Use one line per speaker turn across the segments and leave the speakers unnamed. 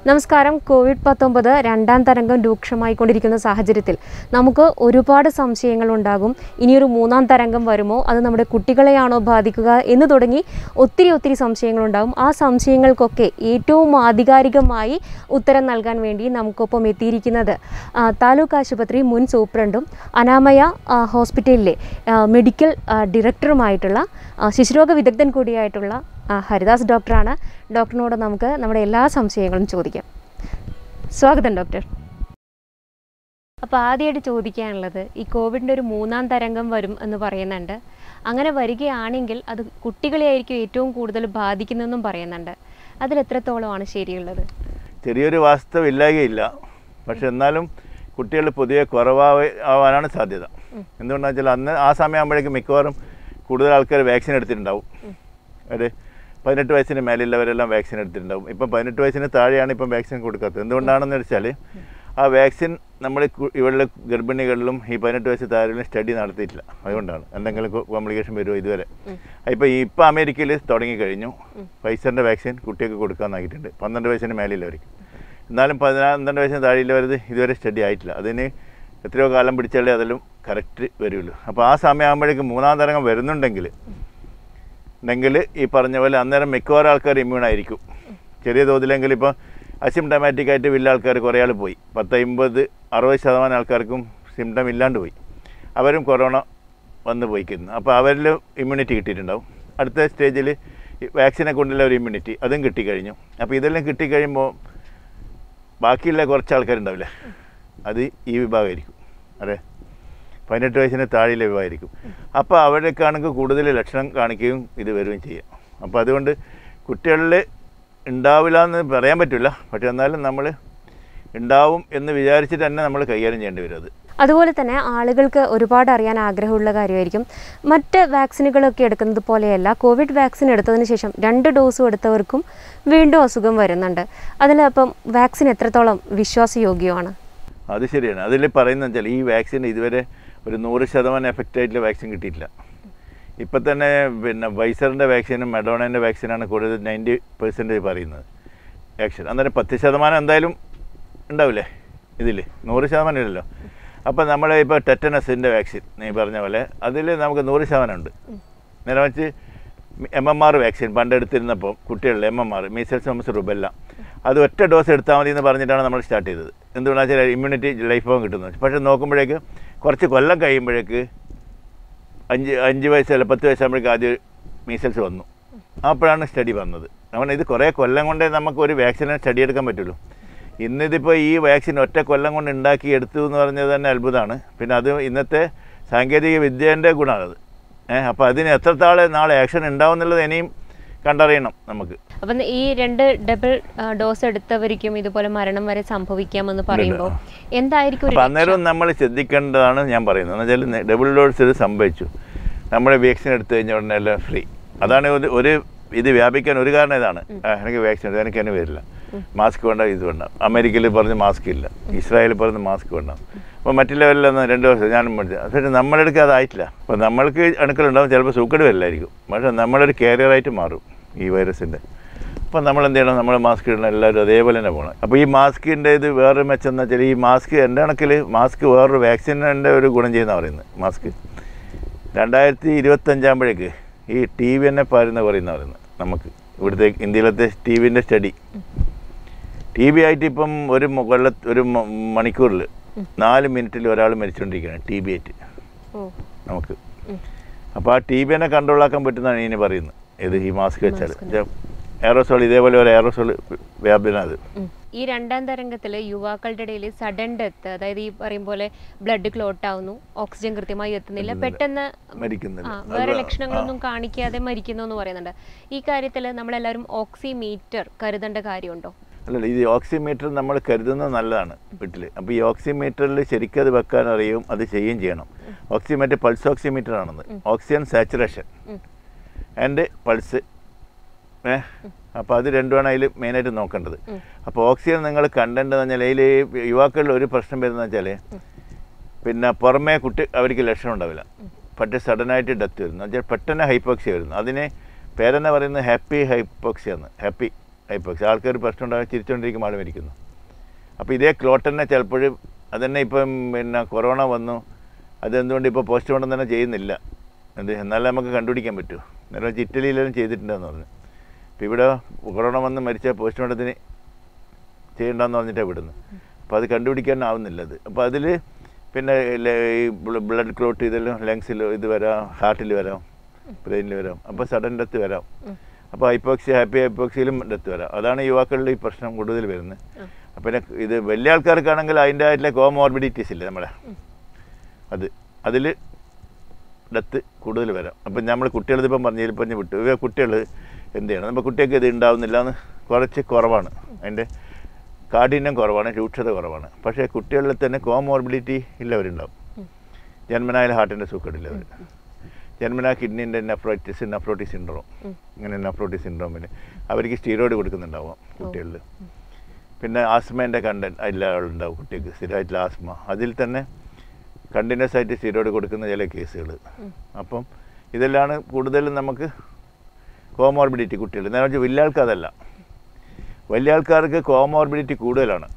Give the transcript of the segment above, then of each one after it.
നമസ്കാരം കോവിഡ് പത്തൊമ്പത് രണ്ടാം തരംഗം രൂക്ഷമായിക്കൊണ്ടിരിക്കുന്ന സാഹചര്യത്തിൽ നമുക്ക് ഒരുപാട് സംശയങ്ങൾ ഉണ്ടാകും ഇനിയൊരു മൂന്നാം തരംഗം വരുമോ അത് നമ്മുടെ കുട്ടികളെയാണോ ബാധിക്കുക എന്ന് തുടങ്ങി ഒത്തിരി ഒത്തിരി സംശയങ്ങളുണ്ടാകും ആ സംശയങ്ങൾക്കൊക്കെ ഏറ്റവും ആധികാരികമായി ഉത്തരം നൽകാൻ വേണ്ടി നമുക്കൊപ്പം എത്തിയിരിക്കുന്നത് ആ, താലൂക്ക് ആശുപത്രി മുൻ സൂപ്രണ്ടും അനാമയ ആ, ഹോസ്പിറ്റലിലെ ആ, മെഡിക്കൽ ആ, ഡയറക്ടറുമായിട്ടുള്ള ആ, ശിശുരോഗ വിദഗ്ധൻ കൂടിയായിട്ടുള്ള ആ, ഹരിദാസ് ഡോക്ടറാണ് ഡോക്ടറിനോട് നമുക്ക് നമ്മുടെ എല്ലാ സംശയങ്ങളും ചോദിക്കാം സ്വാഗതം ഡോക്ടർ അപ്പോൾ ആദ്യമായിട്ട് ചോദിക്കാനുള്ളത് ഈ കോവിഡിൻ്റെ ഒരു മൂന്നാം തരംഗം വരും എന്ന് പറയുന്നുണ്ട് അങ്ങനെ വരികയാണെങ്കിൽ അത് കുട്ടികളെയായിരിക്കും ഏറ്റവും കൂടുതൽ ബാധിക്കുന്നതെന്നും പറയുന്നുണ്ട് അതിൽ എത്രത്തോളമാണ് ശരിയുള്ളത്
ചെറിയൊരു വാസ്തവം ഇല്ലായകയില്ല പക്ഷെ എന്നാലും കുട്ടികൾ പൊതുവെ കുറവാവ ആവാനാണ് സാധ്യത എന്തുകൊണ്ടാണെന്ന് വെച്ചാൽ അന്ന് ആ സമയമാകുമ്പോഴേക്കും മിക്കവാറും കൂടുതൽ ആൾക്കാർ വാക്സിൻ എടുത്തിട്ടുണ്ടാവും ഒരു പതിനെട്ട് വയസ്സിന് മേലുള്ളവരെല്ലാം വാക്സിൻ എടുത്തിട്ടുണ്ടാവും ഇപ്പം പതിനെട്ട് വയസ്സിന് താഴെയാണ് ഇപ്പം വാക്സിൻ കൊടുക്കാത്തത് എന്തുകൊണ്ടാണെന്ന് വെച്ചാൽ ആ വാക്സിൻ നമ്മൾ ഇവരുടെ ഗർഭിണികളിലും ഈ പതിനെട്ട് വയസ്സ് താഴെയും സ്റ്റഡി നടത്തിയിട്ടില്ല അതുകൊണ്ടാണ് എന്തെങ്കിലും കോംപ്ലിക്കേഷൻ വരുമോ ഇതുവരെ ഇപ്പം ഇപ്പം അമേരിക്കയിൽ തുടങ്ങിക്കഴിഞ്ഞു ഫൈസറിൻ്റെ വാക്സിൻ കുട്ടികൾക്ക് കൊടുക്കാനായിട്ടുണ്ട് പന്ത്രണ്ട് വയസ്സിന് മേലെയുള്ളവർക്ക് എന്നാലും പതിനാറ് വയസ്സിന് താഴെയുള്ളവരത് ഇതുവരെ സ്റ്റഡി ആയിട്ടില്ല അതിന് എത്രയോ കാലം പിടിച്ചാലേ അതിലും കറക്റ്റ് വരുള്ളൂ അപ്പോൾ ആ സമയമാകുമ്പോഴേക്കും മൂന്നാം തരംഗം വരുന്നുണ്ടെങ്കിൽ ഉണ്ടെങ്കിൽ ഈ പറഞ്ഞ പോലെ അന്നേരം മിക്കവാറും ആൾക്കാർ ഇമ്മ്യൂൺ ആയിരിക്കും ചെറിയ തോതിലെങ്കിൽ ഇപ്പോൾ അസിംറ്റമാറ്റിക് ആയിട്ട് വലിയ ആൾക്കാർ കുറേ ആൾ പോയി പത്ത് അമ്പത് അറുപത് ശതമാനം ആൾക്കാർക്കും സിംറ്റം ഇല്ലാണ്ട് പോയി അവരും കൊറോണ വന്ന് പോയിക്കുന്നു അപ്പോൾ അവരിൽ ഇമ്മ്യൂണിറ്റി കിട്ടിയിട്ടുണ്ടാവും അടുത്ത സ്റ്റേജിൽ വാക്സിനെ കൊണ്ടുള്ള ഒരു ഇമ്മ്യൂണിറ്റി അതും കിട്ടിക്കഴിഞ്ഞു അപ്പോൾ ഇതെല്ലാം കിട്ടിക്കഴിയുമ്പോൾ ബാക്കിയുള്ള കുറച്ച് ആൾക്കാരുണ്ടാവില്ലേ അത് ഈ വിഭാഗമായിരിക്കും അതെ പതിനെട്ട് വയസ്സിന് താഴെയുള്ള വിഭാഗമായിരിക്കും അപ്പോൾ അവിടേക്കാണെങ്കിൽ കൂടുതൽ ലക്ഷണം കാണിക്കുകയും ഇത് വരികയും ചെയ്യാം അപ്പോൾ അതുകൊണ്ട് കുട്ടികളിൽ ഉണ്ടാവില്ല എന്ന് പറയാൻ പറ്റില്ല പക്ഷെ എന്നാലും നമ്മൾ ഉണ്ടാവും എന്ന് വിചാരിച്ചിട്ട് തന്നെ നമ്മൾ കൈകാര്യം ചെയ്യേണ്ടി വരും അത്
അതുപോലെ തന്നെ ആളുകൾക്ക് ഒരുപാട് അറിയാൻ ആഗ്രഹമുള്ള കാര്യമായിരിക്കും മറ്റ് വാക്സിനുകളൊക്കെ എടുക്കുന്നത് പോലെയല്ല കോവിഡ് വാക്സിൻ എടുത്തതിന് ശേഷം രണ്ട് ഡോസും എടുത്തവർക്കും വീണ്ടും അസുഖം വരുന്നുണ്ട് അതിൽ അപ്പം വാക്സിൻ എത്രത്തോളം വിശ്വാസയോഗ്യമാണ്
അത് ശരിയാണ് അതിൽ പറയുന്നത് വെച്ചാൽ ഈ വാക്സിൻ ഇതുവരെ ഒരു നൂറ് ശതമാനം എഫക്റ്റ് ആയിട്ടുള്ള വാക്സിൻ കിട്ടിയിട്ടില്ല ഇപ്പം തന്നെ പിന്നെ വൈസറിൻ്റെ വാക്സിനും മെഡോണേൻ്റെ വാക്സിനാണ് കൂടുതൽ നയൻറ്റി പെർസെൻറ്റേജ് പറയുന്നത് വാക്സിൻ അന്നേരം പത്ത് ശതമാനം എന്തായാലും ഉണ്ടാവില്ലേ ഇതിൽ നൂറ് ശതമാനം ഇല്ലല്ലോ അപ്പം നമ്മൾ ഇപ്പോൾ ടെറ്റനസിൻ്റെ വാക്സിൻ നീ പറഞ്ഞ പോലെ അതിൽ നമുക്ക് നൂറ് ശതമാനം ഉണ്ട് നേരെ വെച്ച് എം എം ആർ വാക്സിൻ പണ്ട് എടുത്തിരുന്നപ്പോൾ കുട്ടികളിൽ M M R measles mumps rubella അത് ഒറ്റ ഡോസ് എടുത്താൽ മതി എന്ന് പറഞ്ഞിട്ടാണ് നമ്മൾ സ്റ്റാർട്ട് ചെയ്തത് എന്തുകൊണ്ടാണെന്ന് വെച്ചാൽ ഇമ്മ്യൂണിറ്റി ലൈഫ് ലോങ് കിട്ടുന്നത് പക്ഷേ നോക്കുമ്പോഴേക്ക് കുറച്ച് കൊല്ലം കഴിയുമ്പോഴേക്ക് അഞ്ച് അഞ്ച് വയസ്സ് അല്ല പത്ത് വയസ്സാകുമ്പോഴേക്ക് ആദ്യം മീസൽസ് വന്നു അപ്പോഴാണ് സ്റ്റഡി വന്നത് അവൻ ഇത് കുറേ കൊല്ലം കൊണ്ടേ നമുക്ക് ഒരു വാക്സിനെ സ്റ്റഡി എടുക്കാൻ പറ്റുള്ളൂ ഇന്നിതിപ്പോൾ ഈ വാക്സിൻ ഒറ്റ കൊല്ലം കൊണ്ട് ഉണ്ടാക്കി എടുത്തു എന്ന് പറഞ്ഞത് തന്നെ അത്ഭുതമാണ് പിന്നെ അത് ഇന്നത്തെ സാങ്കേതിക വിദ്യേൻ്റെ ഗുണമാണത് ഏഹ് അപ്പോൾ അതിന് എത്രത്താളെ നാളെ ആക്ഷൻ ഉണ്ടാവും എന്നുള്ളത് ഇനിയും കണ്ടറിയണം നമുക്ക്
അപ്പം ഈ രണ്ട് ഡബിൾ ഡോസ് എടുത്തവർക്കും ഇതുപോലെ മരണം വരെ സംഭവിക്കാമെന്ന് പറയുമ്പോൾ എന്തായിരിക്കും ഒരു
അപ്പം അന്നേരം നമ്മൾ ശ്രദ്ധിക്കേണ്ടതാണ് ഞാൻ പറയുന്നത് എന്ന് വെച്ചാൽ ഡബിൾ ഡോസ് ഇത് സംഭവിച്ചു നമ്മൾ വാക്സിൻ എടുത്തു കഴിഞ്ഞ ഉടനെ എല്ലാം ഫ്രീ അതാണ് ഒരു ഒരു ഇത് വ്യാപിക്കാൻ ഒരു കാരണം ഇതാണ് ആ, എനിക്ക് വാക്സിൻ എടുത്തു എനിക്ക് തന്നെ വരില്ല മാസ്ക് വേണ്ട ഇത് വേണ്ട അമേരിക്കയിൽ പറഞ്ഞ് മാസ്ക് ഇല്ല ഇസ്രായേലിൽ പറഞ്ഞ് മാസ്ക് വേണ്ട അപ്പോൾ മറ്റുള്ളവരിലൊന്നും രണ്ട് ദിവസം ഞാനും പഠിച്ചു പക്ഷേ നമ്മളെടുക്കുക അതായിട്ടില്ല അപ്പോൾ നമ്മൾക്ക് അണുക്കളുണ്ടാവും ചിലപ്പോൾ സൂക്കട് വരില്ലായിരിക്കും പക്ഷേ നമ്മളൊരു കാരിയറായിട്ട് മാറും ഈ വൈറസിൻ്റെ അപ്പോൾ നമ്മൾ എന്ത് ചെയ്യണം നമ്മൾ മാസ്ക് ഇടണം എല്ലാവരും അതേപോലെ തന്നെ പോകണം അപ്പോൾ ഈ മാസ്കിൻ്റെ ഇത് വേറൊരു മെച്ചം എന്ന് വെച്ചാൽ ഈ മാസ്ക് എൻ്റെ കണക്കിൽ മാസ്ക് വേറൊരു വാക്സിൻ്റെ ഒരു ഗുണം ചെയ്യുന്ന പറയുന്നത് മാസ്ക് രണ്ടായിരത്തി ഇരുപത്തഞ്ചാകുമ്പോഴേക്ക് ഈ ടി വി എന്നെ പാരുന്ന പറയുന്ന പറയുന്നത് നമുക്ക് ഇവിടുത്തെ ഇന്ത്യയിലത്തെ ടി വിൻ്റെ സ്റ്റഡി ടി ബി ആയിട്ട് ഇപ്പം ഒരു മ- കൊല്ല ഒരു മ- മണിക്കൂറിൽ നാല് മിനിറ്റിൽ ഒരാൾ മരിച്ചുകൊണ്ടിരിക്കുകയാണ് ടി ബി ആയിട്ട്
ഓ
നമുക്ക് അപ്പോൾ ആ ടി ബിനെ കൺട്രോളാക്കാൻ പറ്റുന്നതാണ് ഇനി പറയുന്നത് ഇത് ഈ മാസ്ക് വെച്ചാൽ എയറോസോൾ ഇതേപോലെ ഒരു എയറോസോൾ വ്യാപനം അത്
ഉം. ഈ രണ്ടാം തരംഗത്തിൽ യുവാക്കളുടെ ഇടയിൽ സഡൻ ഡെത്ത് അതായത് ഈ പറയും പോലെ ബ്ലഡ് ക്ലോട്ട് ആവുന്നു ഓക്സിജൻ കൃത്യമായി എത്തുന്നില്ല പെട്ടെന്ന്
മരിക്കുന്നില്ല
ആ, വേറെ ലക്ഷണങ്ങളൊന്നും കാണിക്കാതെ മരിക്കുന്നു എന്ന് പറയുന്നുണ്ട് ഈ കാര്യത്തിൽ നമ്മളെല്ലാവരും ഓക്സിമീറ്റർ കരുതേണ്ട കാര്യമുണ്ടോ
അല്ലല്ല ഇത് ഓക്സിമീറ്റർ നമ്മൾ കരുതുന്നത് നല്ലതാണ് വീട്ടിൽ അപ്പോൾ ഈ ഓക്സിമീറ്ററിൽ ശരിക്കും അത് വെക്കാൻ അറിയും അത് ചെയ്യുകയും ചെയ്യണം ഓക്സിമീറ്റർ പൾസ് ഓക്സിമീറ്റർ ആണെന്ന് ഓക്സിജൻ സാച്ചുറേഷൻ
ഉം.
ആൻഡ് പൾസ് ഏ അപ്പോൾ അത് രണ്ടുമാണ് അതിൽ മെയിനായിട്ട് നോക്കേണ്ടത് അപ്പോൾ ഓക്സിജൻ നിങ്ങൾ കണ്ടന്റ് എന്ന് പറഞ്ഞാൽ അതിൽ യുവാക്കളിൽ ഒരു പ്രശ്നം വരുന്നത് വെച്ചാൽ പിന്നെ പുറമേ കുട്ടി അവർക്ക് ലക്ഷണം ഉണ്ടാവില്ല പക്ഷേ സഡനായിട്ട് ഡെത്ത് വരുന്നു എന്നുവെച്ചാൽ പെട്ടെന്ന് ഹൈപ്പോക്സിയ വരുന്നു അതിനെ പേരെന്നെ പറയുന്നത് ഹാപ്പി ഹൈപ്പോക്സിയ എന്ന് ഹാപ്പി ഹൈപ്പോക്സി ആൾക്കാർ പ്രശ്നം ഉണ്ടാകാൻ ചിരിച്ചുകൊണ്ടിരിക്കുമ്പോൾ ആൾ മരിക്കുന്നു അപ്പോൾ ഇതേ ക്ലോട്ട് തന്നെ ചിലപ്പോഴും അതന്നെ ഇപ്പം പിന്നെ കൊറോണ വന്നു അതെന്തുകൊണ്ട് ഇപ്പോൾ പോസ്റ്റ്മോർട്ടം തന്നെ ചെയ്യുന്നില്ല എന്ത് എന്നാലേ നമുക്ക് കണ്ടുപിടിക്കാൻ പറ്റൂ നേരെ വെച്ച് ഇറ്റലിയിലെല്ലാം ചെയ്തിട്ടുണ്ടെന്ന് പറഞ്ഞു അപ്പോൾ ഇവിടെ കൊറോണ വന്ന് മരിച്ച പോസ്റ്റ്മോർട്ടത്തിന് ചെയ്യണ്ടെന്ന് പറഞ്ഞിട്ടാണ് വിടുന്നത് അപ്പോൾ അത് കണ്ടുപിടിക്കാൻ ആവുന്നില്ല അത് അപ്പോൾ അതിൽ പിന്നെ ല- ഈ ബ്ലഡ് ക്ലോട്ട് ഇതെല്ലാം ലങ്സിൽ ഇത് വരാം ഹാർട്ടിൽ വരാം ബ്രെയിനിൽ വരാം അപ്പോൾ സഡൻ ഡെത്ത് വരാം അപ്പോൾ ഹൈപ്പോക്സി ഹാപ്പി ഹൈപ്പോക്സിയിലും ഡെത്ത് വരാം അതാണ് യുവാക്കളിൽ ഈ പ്രശ്നം കൂടുതൽ വരുന്നത് പിന്നെ ഇത് വലിയ ആൾക്കാർക്കാണെങ്കിൽ അതിൻ്റെ ആയിട്ടുള്ള കോമോർബിഡിറ്റീസ് ഇല്ലേ നമ്മളെ അത് അതിൽ ഡെത്ത് കൂടുതൽ വരാം അപ്പം നമ്മൾ കുട്ടികളത് ഇപ്പം പറഞ്ഞു പറഞ്ഞ് വിട്ടു ഇവ കുട്ടികൾ എന്ത് ചെയ്യണം നമ്മൾ കുട്ടികൾക്ക് ഇത് ഉണ്ടാവുന്നില്ല എന്ന് കുറച്ച് കുറവാണ് അതിൻ്റെ കാഠിന്യം കുറവാണ് രൂക്ഷത കുറവാണ് പക്ഷേ കുട്ടികളിൽ തന്നെ കോമോർബിഡിറ്റി ഇല്ലവരുണ്ടാവും ജന്മനായാലും ഹാർട്ടിൻ്റെ സൂക്കേടില്ലവർ ജന്മനാ കിഡ്നീൻ്റെ നെഫ്രോറ്റിസ് നെഫ്രോട്ടിക് സിൻഡ്രോം ഇങ്ങനെ നെഫ്രോട്ടിക് സിൻഡ്രോമിന് അവർക്ക് സ്റ്റീറോയിഡ് കൊടുക്കുന്നുണ്ടാവാം കുട്ടികളിൽ പിന്നെ ആസ്മേൻ്റെ കണ്ടൻറ്റ് അതിലുണ്ടാവും കുട്ടിക്ക് സ്ഥിരമായിട്ടുള്ള ആസ്മ അതിൽ തന്നെ കണ്ടിന്യൂസ് ആയിട്ട് സ്റ്റീറോയിഡ് കൊടുക്കുന്ന ചില കേസുകൾ അപ്പം ഇതെല്ലാം കൂടുതലും നമുക്ക് കോമോർബിഡിറ്റി കുട്ടികൾ നേരെ വെച്ചാൽ വലിയ ആൾക്ക് അതല്ല വലിയ ആൾക്കാർക്ക് കോമോർബിഡിറ്റി കൂടുതലാണ്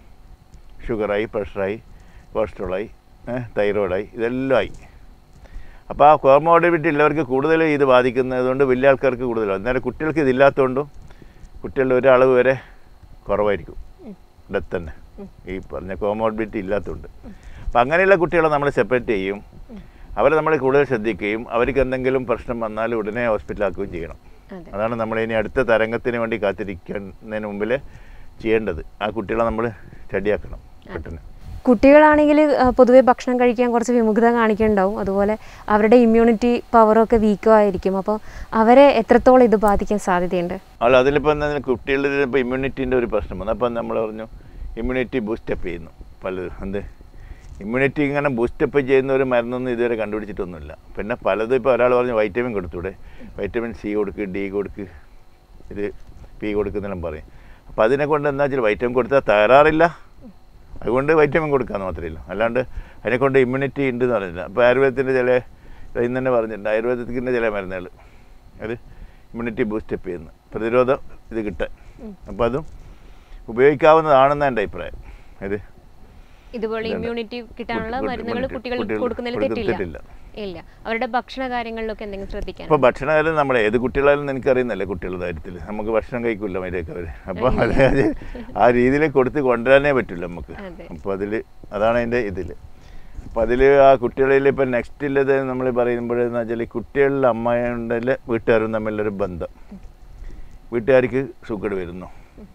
ഷുഗറായി പ്രഷറായി കൊളസ്ട്രോളായി തൈറോയിഡായി ഇതെല്ലാം ആയി അപ്പോൾ ആ കോമോർബിഡിറ്റി ഉള്ളവർക്ക് കൂടുതൽ ഇത് ബാധിക്കുന്നത് കൊണ്ട് വലിയ ആൾക്കാർക്ക് കൂടുതലാണ് നേരെ കുട്ടികൾക്ക് ഇതില്ലാത്തതുകൊണ്ടും കുട്ടികളുടെ ഒരളവ് വരെ കുറവായിരിക്കും ഡെത്ത് തന്നെ ഈ പറഞ്ഞ കോമോർബിഡിറ്റി ഇല്ലാത്തതുകൊണ്ട് അപ്പം അങ്ങനെയുള്ള കുട്ടികളെ നമ്മൾ സെപ്പറേറ്റ് ചെയ്യും അവരെ നമ്മൾ കൂടുതൽ ശ്രദ്ധിക്കുകയും അവർക്ക് എന്തെങ്കിലും പ്രശ്നം വന്നാൽ ഉടനെ ഹോസ്പിറ്റലാക്കുകയും ചെയ്യണം
അതെ
അതാണ് നമ്മൾ ഇനി അടുത്ത തരംഗത്തിന് വേണ്ടി കാത്തിരിക്കുന്നതിന് മുമ്പിൽ ചെയ്യേണ്ടത് ആ കുട്ടികളെ നമ്മൾ സ്റ്റഡിയാക്കണം പെട്ടെന്ന്
കുട്ടികളാണെങ്കിൽ പൊതുവെ ഭക്ഷണം കഴിക്കാൻ കുറച്ച് വിമുഖത കാണിക്കുന്നുണ്ടാവും അതുപോലെ അവരുടെ ഇമ്മ്യൂണിറ്റി പവറൊക്കെ വീക്കും ആയിരിക്കും അപ്പോൾ അവരെ എത്രത്തോളം ഇത് ബാധിക്കാൻ സാധ്യതയുണ്ട്
അവൾ അതിലിപ്പോൾ എന്താ കുട്ടികളിൽ ഇപ്പോൾ ഇമ്മ്യൂണിറ്റീൻ്റെ ഒരു പ്രശ്നം വന്നു അപ്പം നമ്മൾ പറഞ്ഞു ഇമ്മ്യൂണിറ്റി ബൂസ്റ്റപ്പ് ചെയ്യുന്നു പലതും എന്ത് ഇമ്മ്യൂണിറ്റി ഇങ്ങനെ ബൂസ്റ്റപ്പ് ചെയ്യുന്ന ഒരു മരുന്നൊന്നും ഇതുവരെ കണ്ടുപിടിച്ചിട്ടൊന്നുമില്ല പിന്നെ പലതും ഇപ്പോൾ ഒരാൾ പറഞ്ഞു വൈറ്റമിൻ കൊടുത്തൂടെ വൈറ്റമിൻ സി കൊടുക്ക് ഡി കൊടുക്ക് ഇത് പി കൊടുക്കുന്നെല്ലാം പറയും അപ്പോൾ അതിനെ കൊണ്ട് എന്താ വെച്ചാൽ വൈറ്റമിൻ കൊടുത്താൽ തകരാറില്ല അതുകൊണ്ട് വൈറ്റമിൻ കൊടുക്കാമെന്ന് മാത്രമേ ഉള്ളൂ അല്ലാണ്ട് അതിനെക്കൊണ്ട് ഇമ്മ്യൂണിറ്റി ഉണ്ട് എന്ന് പറഞ്ഞില്ല അപ്പോൾ ആയുർവേദത്തിൻ്റെ ചില ഇന്ന് തന്നെ പറഞ്ഞിട്ടുണ്ട് ആയുർവേദത്തിൻ്റെ ചില മരുന്നുകൾ അത് ഇമ്മ്യൂണിറ്റി ബൂസ്റ്റപ്പ് ചെയ്യുന്നു പ്രതിരോധം ഇത് കിട്ടാൻ അപ്പോൾ അതും ഉപയോഗിക്കാവുന്നതാണെന്ന് എൻ്റെ അഭിപ്രായം ഇത്
ഇതുപോലെ ഇമ്മ്യൂണിറ്റി കിട്ടാനുള്ള
കുട്ടി-
മരുന്നുകൾ
കുട്ടി-
കുട്ടികൾ
കുട്ടികൾ
കൊടുക്കുന്നതിൽ
കൊടുക്കുന്ന
തെറ്റില്ല ഇല്ല അവരുടെ ഭക്ഷണ കാര്യങ്ങളിലൊക്കെ എന്തെങ്കിലും ശ്രദ്ധിക്കാൻ
ഇപ്പോൾ ഭക്ഷണകാലം നമ്മൾ ഏത് കുട്ടികളായാലും എനിക്കറിയുന്നല്ലേ കുട്ടികളുടെ കാര്യത്തിൽ നമുക്ക് ഭക്ഷണം കഴിക്കില്ല മര്യാദക്ക് അവർ അപ്പോൾ അത് അത് ആ രീതിയിൽ കൊടുത്ത് കൊണ്ടുവരാനേ പറ്റില്ല നമുക്ക്
അതെ.
അപ്പോൾ അതിൽ അതാണ് അതിൻ്റെ ഇതിൽ അപ്പോൾ അതിൽ ആ കുട്ടികളിൽ ഇപ്പം നെക്സ്റ്റ് ഉള്ളത് നമ്മൾ പറയുമ്പോഴെന്ന് വെച്ചാൽ ഈ കുട്ടികളിലെ അമ്മയുടെ വീട്ടുകാരും തമ്മിലൊരു ബന്ധം വീട്ടുകാർക്ക് സുഖം വരുന്നു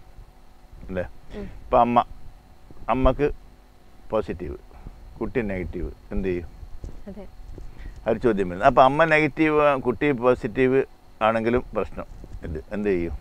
അല്ലേ ഇപ്പം അമ്മ അമ്മക്ക് പോസിറ്റീവ് കുട്ടി നെഗറ്റീവ് എന്ത് ചെയ്യും
അതെ
ആ ഒരു ചോദ്യം വരുന്നത് അപ്പോൾ അമ്മ നെഗറ്റീവ് കുട്ടി പോസിറ്റീവ് ആണെങ്കിലും പ്രശ്നം ഇത് എന്ത് ചെയ്യും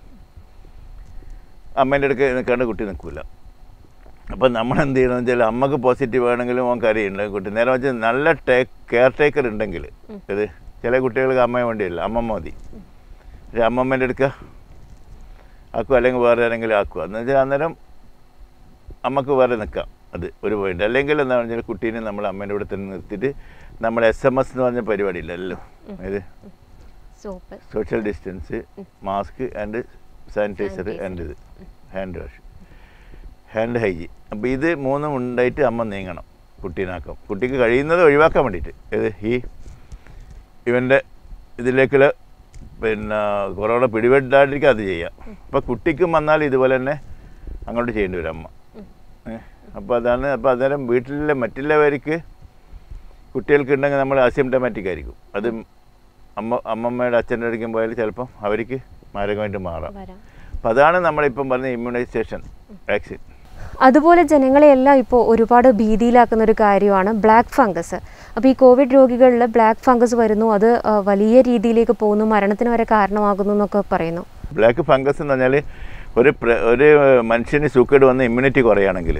അമ്മേൻ്റെ അടുക്ക് നിൽക്കാണ്ട് കുട്ടി നിൽക്കില്ല അപ്പം നമ്മൾ എന്ത് ചെയ്യണമെന്ന് വെച്ചാൽ അമ്മക്ക് പോസിറ്റീവ് ആണെങ്കിലും ഓൻ കരയുണ്ട് കുട്ടി നേരെ വെച്ച് നല്ല ടേക്ക് കെയർ ടേക്കർ ഉണ്ടെങ്കിൽ ഇത് ചില കുട്ടികൾക്ക് അമ്മയെ വേണ്ടിയല്ല അമ്മമ്മ മതി പക്ഷേ അമ്മമ്മേൻ്റെ അടുക്ക ആക്കുക അല്ലെങ്കിൽ വേറെ ആരെങ്കിലും ആക്കുക എന്ന് വെച്ചാൽ അന്നേരം അമ്മക്ക് വേറെ നിൽക്കാം അത് ഒരു പോയിന്റ് അല്ലെങ്കിൽ എന്താ പറഞ്ഞാൽ കുട്ടീനെ നമ്മൾ അമ്മേൻ്റെ കൂടെ തന്നെ നിർത്തിയിട്ട് നമ്മൾ എസ് എം എസ് എന്ന് പറഞ്ഞ പരിപാടിയില്ലല്ലോ ഇത്
soap
social distance mask and sanitizer and ഇത് ഹാൻഡ് വാഷ് ഹാൻഡ് ഹൈജീൻ അപ്പോൾ ഇത് മൂന്നും ഉണ്ടായിട്ട് അമ്മ നീങ്ങണം കുട്ടീനാക്കം കുട്ടിക്ക് കഴിയുന്നത് ഒഴിവാക്കാൻ വേണ്ടിയിട്ട് ഇത് ഈ ഇവൻ്റെ ഇതിലേക്കുള്ള പിന്നെ കൊറോണ പിടിപെടാണ്ടിരിക്കുക അത് ചെയ്യാം അപ്പോൾ കുട്ടിക്കും വന്നാൽ ഇതുപോലെ തന്നെ അങ്ങോട്ട് ചെയ്യേണ്ടി വരും അമ്മ അപ്പോൾ അതാണ് അപ്പോൾ അന്നേരം വീട്ടിലെ മറ്റുള്ളവർക്ക് കുട്ടികൾക്ക് ഉണ്ടെങ്കിൽ നമ്മൾ അസിംറ്റമാറ്റിക് ആയിരിക്കും അത് അമ്മ അമ്മമ്മയുടെ അച്ഛൻ്റെ അടുക്കും പോയാൽ ചിലപ്പം അവർക്ക് മാരകമായിട്ട് മാറാം
വരാം
അപ്പോൾ അതാണ് നമ്മളിപ്പം പറഞ്ഞ ഇമ്മ്യൂണൈസേഷൻ വാക്സിൻ
അതുപോലെ ജനങ്ങളെയെല്ലാം ഇപ്പോൾ ഒരുപാട് ഭീതിയിലാക്കുന്ന ഒരു കാര്യമാണ് ബ്ലാക്ക് ഫംഗസ് അപ്പോൾ ഈ കോവിഡ് രോഗികളിൽ ബ്ലാക്ക് ഫംഗസ് വരുന്നു അത് ആ, വലിയ രീതിയിലേക്ക് പോകുന്നു മരണത്തിന് വരെ കാരണമാകുന്നു എന്നൊക്കെ പറയുന്നു
ബ്ലാക്ക് ഫംഗസ് എന്ന് പറഞ്ഞാൽ ഒരു പ്ര- ഒരു മനുഷ്യന് സൂക്കേട് വന്ന് ഇമ്മ്യൂണിറ്റി കുറയുകയാണെങ്കിൽ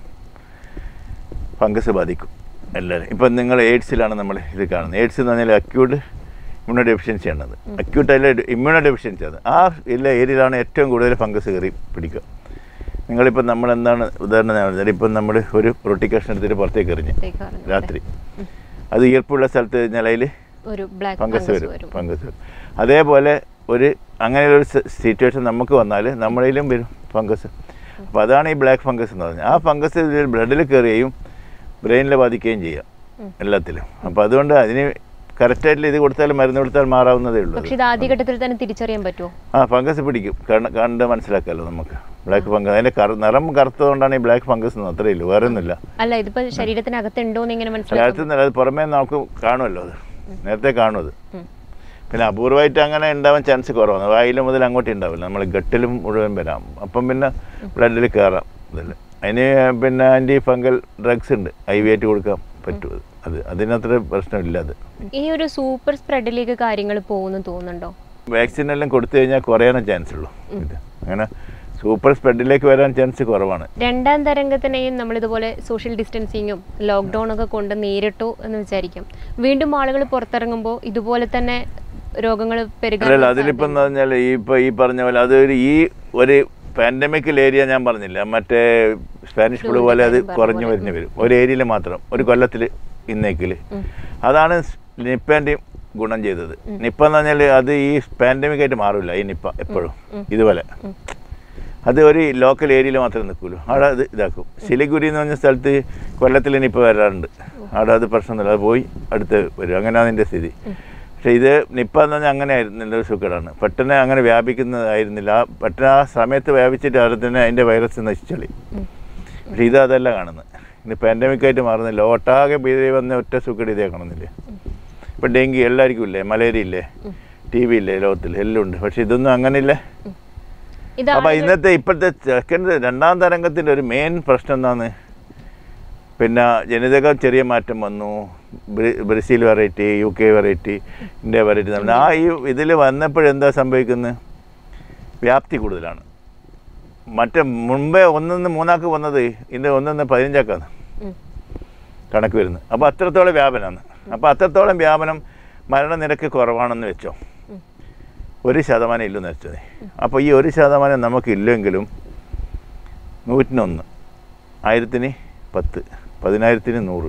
ഫംഗസ് ബാധിക്കും എല്ലാവരും ഇപ്പം നിങ്ങൾ എയ്ഡ്സിലാണ് നമ്മൾ ഇത് കാണുന്നത് എയ്ഡ്സ് എന്ന് പറഞ്ഞാൽ അക്യൂട്ട് ഇമ്മ്യൂണോ ഡെഫിഷ്യൻസി ആണത് അക്യൂട്ട് അല്ല ഇമ്മ്യൂണോ ഡെഫിഷ്യൻസി അത് ആ എല്ലാ ഏരിയയിലാണ് ഏറ്റവും കൂടുതൽ ഫംഗസ് കയറി പിടിക്കുക നിങ്ങളിപ്പോൾ നമ്മൾ എന്താണ് ഉദാഹരണം ഞാൻ പറഞ്ഞാൽ ഇപ്പം നമ്മൾ ഒരു റൊട്ടിക്കേഷൻ എടുത്തിട്ട് പുറത്തേക്ക് എറിഞ്ഞ്
ഇതേക്കാണ്
രാത്രി അത് ഈർപ്പുള്ള സ്ഥലത്ത് കഴിഞ്ഞാൽ അതിൽ
ഒരു ബ്ലാക്ക്
ഫംഗസ്
ഫംഗസ്
വരും
വരും
ഫംഗസ് വരും അതേപോലെ ഒരു അങ്ങനെയൊരു സിറ്റുവേഷൻ നമുക്ക് വന്നാൽ നമ്മളിലും വരും ഫംഗസ് അപ്പോൾ അതാണ് ഈ ബ്ലാക്ക് ഫംഗസ് എന്ന് പറഞ്ഞാൽ ആ ഫംഗസ് ബ്ലഡിൽ കയറുകയും ബ്രെയിനിൽ ബാധിക്കുകയും ചെയ്യാം എല്ലാത്തിലും അപ്പോൾ അതുകൊണ്ട് അതിന് കറക്റ്റായിട്ട് ഇത് കൊടുത്താൽ മരുന്ന് കൊടുത്താൽ മാറാവുന്നതേ ഉള്ളൂ അത്.
പക്ഷെ ഇത് ആദ്യഘട്ടത്തിൽ തന്നെ തിരിച്ചറിയാൻ പറ്റുമോ
ആ ഫംഗസ് പിടിക്കും കണ്ട് കണ്ട് മനസ്സിലാക്കാമല്ലോ നമുക്ക് ബ്ലാക്ക് ഫംഗസ് അതിൻ്റെ കറ നിറം കറുത്തതുകൊണ്ടാണ് ഈ ബ്ലാക്ക് ഫംഗസ് എന്ന് അത്രയേ ഉള്ളൂ വേറെ ഒന്നുമില്ല
അല്ല ഇതിപ്പോ ശരീരത്തിനകത്തുണ്ടോ എന്ന് എങ്ങനെ മനസ്സിലാക്കും
കഴുത്തുന്നില്ല അത് പുറമേ നമുക്ക് കാണുമല്ലോ അത് നേരത്തെ കാണും അത്
ഉം.
പിന്നെ അപൂർവമായിട്ട് അങ്ങനെ ഉണ്ടാവാൻ ചാൻസ് കുറവാണ് വായിൽ മുതൽ അങ്ങോട്ട് ഉണ്ടാവില്ല നമ്മൾ ഗട്ടിലും മുഴുവൻ വരാം അപ്പം പിന്നെ ബ്ലഡിൽ കയറാം ഇതിൽ അതിന് പിന്നെ ആൻറ്റി ഫംഗൽ ഡ്രഗ്സ് ഉണ്ട് ഐ വി ആയിട്ട് കൊടുക്കാൻ പറ്റും അത്. അത് അതിനത്ര പ്രശ്നമില്ല അത്
ഇനി ഒരു സൂപ്പർ സ്പ്രെഡിലേക്ക് കാര്യങ്ങൾ പോകുന്നു തോന്നുന്നുണ്ടോ
വാക്സിൻ എല്ലാം കൊടുത്തു കഴിഞ്ഞാൽ കുറയാനും ചാൻസ് ഉള്ളൂ ഇത് അങ്ങനെ സൂപ്പർ സ്പ്രെഡിലേക്ക് വരാൻ ചാൻസ് കുറവാണ്
രണ്ടാം തരംഗത്തിനെയും നമ്മൾ ഇതുപോലെ സോഷ്യൽ ഡിസ്റ്റൻസിങ്ങും ലോക്ക്ഡൗൺ ഒക്കെ കൊണ്ട് നേരിട്ടു എന്ന് വിചാരിക്കും വീണ്ടും ആളുകൾ പുറത്തിറങ്ങുമ്പോൾ ഇതുപോലെ തന്നെ രോഗങ്ങൾ പെരുകാൻ
അല്ലല്ല അതിലിപ്പം എന്ന് പറഞ്ഞാൽ ഈ ഇപ്പോൾ ഈ പറഞ്ഞ പോലെ അതൊരു ഈ ഒരു പാൻഡമിക്കൽ ഏരിയ ഞാൻ പറഞ്ഞില്ല മറ്റേ സ്പാനിഷ് ഫ്ലൂ പോലെ അത് കുറഞ്ഞു വരുന്നു വരും ഒരു ഏരിയയിൽ മാത്രം ഒരു കൊല്ലത്തിൽ ഇന്നേക്കിൽ അതാണ് നിപ്പേൻ്റെയും ഗുണം ചെയ്തത് നിപ്പ എന്ന് പറഞ്ഞാൽ അത് ഈ പാൻഡമിക് ആയിട്ട് മാറില്ല ഈ നിപ്പ എപ്പോഴും ഇതുപോലെ അത് ഒരു ലോക്കൽ ഏരിയയിൽ മാത്രമേ നിൽക്കുള്ളൂ അവിടെ അത് ഇതാക്കും സിലിഗുരി എന്ന് പറഞ്ഞ സ്ഥലത്ത് കൊല്ലത്തിൽ നിപ്പ വരാറുണ്ട് അവിടെ അത് പ്രശ്നമൊന്നുമില്ല അത് പോയി അടുത്ത് വരും അങ്ങനെയാണ് അതിൻ്റെ സ്ഥിതി പക്ഷേ ഇത് നിപ്പ എന്ന് പറഞ്ഞാൽ അങ്ങനെ ആയിരുന്നില്ല ഒരു സുഖമാണ് പെട്ടെന്ന് അങ്ങനെ വ്യാപിക്കുന്നതായിരുന്നില്ല ആ പെട്ടെന്ന് ആ സമയത്ത് വ്യാപിച്ചിട്ട് അവിടെ തന്നെ അതിൻ്റെ വൈറസ് നശിച്ചളി പക്ഷേ ഇത് അതല്ല കാണുന്നത് ഇന്ന് പാൻഡമിക് ആയിട്ട് മാറുന്നില്ല ഒട്ടാകെ ഭീതി വന്ന ഒറ്റ സുഖം ഇതേ കാണുന്നില്ലേ ഇപ്പം ഡെങ്കി എല്ലാവർക്കും ഇല്ലേ മലേറിയ ഇല്ലേ ടി വി ഇല്ലേ ലോകത്തിൽ എല്ലാം ഉണ്ട് പക്ഷെ ഇതൊന്നും അങ്ങനെയില്ലേ
ഇത്
അപ്പൊ
ആളുകൾ-
ഇന്നത്തെ ഇപ്പോഴത്തെ സെക്കൻഡ് രണ്ടാം തരംഗത്തിന്റെ ഒരു മെയിൻ പ്രശ്നം എന്താണ് പിന്നെ ജനിതകം ചെറിയ മാറ്റം വന്നു ബ്ര- Brazil variety U K variety India variety ആ ഈ ഇതിൽ വന്നപ്പോഴെന്താ സംഭവിക്കുന്നത് വ്യാപ്തി കൂടുതലാണ് മറ്റേ മുമ്പേ ഒന്നിന്ന് മൂന്നാക്ക് വന്നത് ഇന്ന് ഒന്നിന്ന് പതിനഞ്ചാക്കാണ്
ഉം.
കണക്ക് വരുന്നത് അപ്പോൾ അത്രത്തോളം വ്യാപനമാണ് അപ്പോൾ അത്രത്തോളം വ്യാപനം മരണനിരക്ക് കുറവാണെന്ന് വെച്ചോ
ഉം.
ഒരു ശതമാനം ഇല്ലെന്ന് വെച്ചത് അപ്പോൾ ഈ ഒരു ശതമാനം നമുക്കില്ലെങ്കിലും നൂറ്റിനൊന്ന് ആയിരത്തിന് പത്ത് പതിനായിരത്തിന് നൂറ്